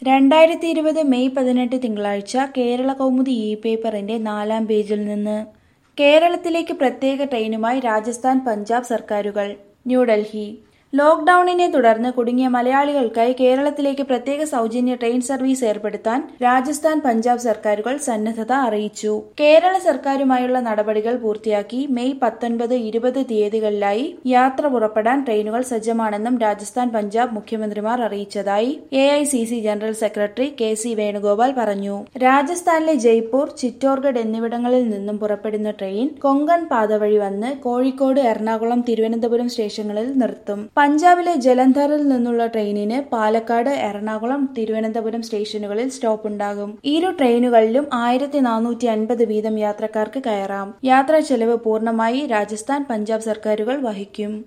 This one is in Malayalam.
രണ്ടായിരത്തി ഇരുപത് മെയ് പതിനെട്ട് തിങ്കളാഴ്ച കേരള കൗമുദി ഇ പേപ്പറിന്റെ നാലാം പേജിൽ നിന്ന് കേരളത്തിലേക്ക് പ്രത്യേക ട്രെയിനുമായി രാജസ്ഥാൻ പഞ്ചാബ് സർക്കാരുകൾ ന്യൂഡൽഹി ലോക്ഡൌണിനെ തുടർന്ന് കുടുങ്ങിയ മലയാളികൾക്കായി കേരളത്തിലേക്ക് പ്രത്യേക സൗജന്യ ട്രെയിൻ സർവീസ് ഏർപ്പെടുത്താൻ രാജസ്ഥാൻ പഞ്ചാബ് സർക്കാരുകൾ സന്നദ്ധത അറിയിച്ചു കേരള സർക്കാരുമായുള്ള നടപടികൾ പൂർത്തിയാക്കി മെയ് പത്തൊൻപത് ഇരുപത് തീയതികളിലായി യാത്ര പുറപ്പെടാൻ ട്രെയിനുകൾ സജ്ജമാണെന്നും രാജസ്ഥാൻ പഞ്ചാബ് മുഖ്യമന്ത്രിമാർ അറിയിച്ചതായി A general secretary K C Venugopal പറഞ്ഞു രാജസ്ഥാനിലെ ജയ്പൂർ ചിറ്റോർഗഡ് എന്നിവിടങ്ങളിൽ നിന്നും പുറപ്പെടുന്ന ട്രെയിൻ കൊങ്കൺ പാത വഴി വന്ന് കോഴിക്കോട് എറണാകുളം തിരുവനന്തപുരം സ്റ്റേഷനുകളിൽ നിർത്തും പഞ്ചാബിലെ ജലന്ധറിൽ നിന്നുള്ള ട്രെയിനിന് പാലക്കാട് എറണാകുളം തിരുവനന്തപുരം സ്റ്റേഷനുകളിൽ സ്റ്റോപ്പ് ഉണ്ടാകും ഇരു ട്രെയിനുകളിലും ആയിരത്തി നാനൂറ്റി അൻപത് വീതം യാത്രക്കാർക്ക് കയറാം യാത്രാ ചെലവ് പൂർണ്ണമായി രാജസ്ഥാൻ പഞ്ചാബ് സർക്കാരുകൾ വഹിക്കും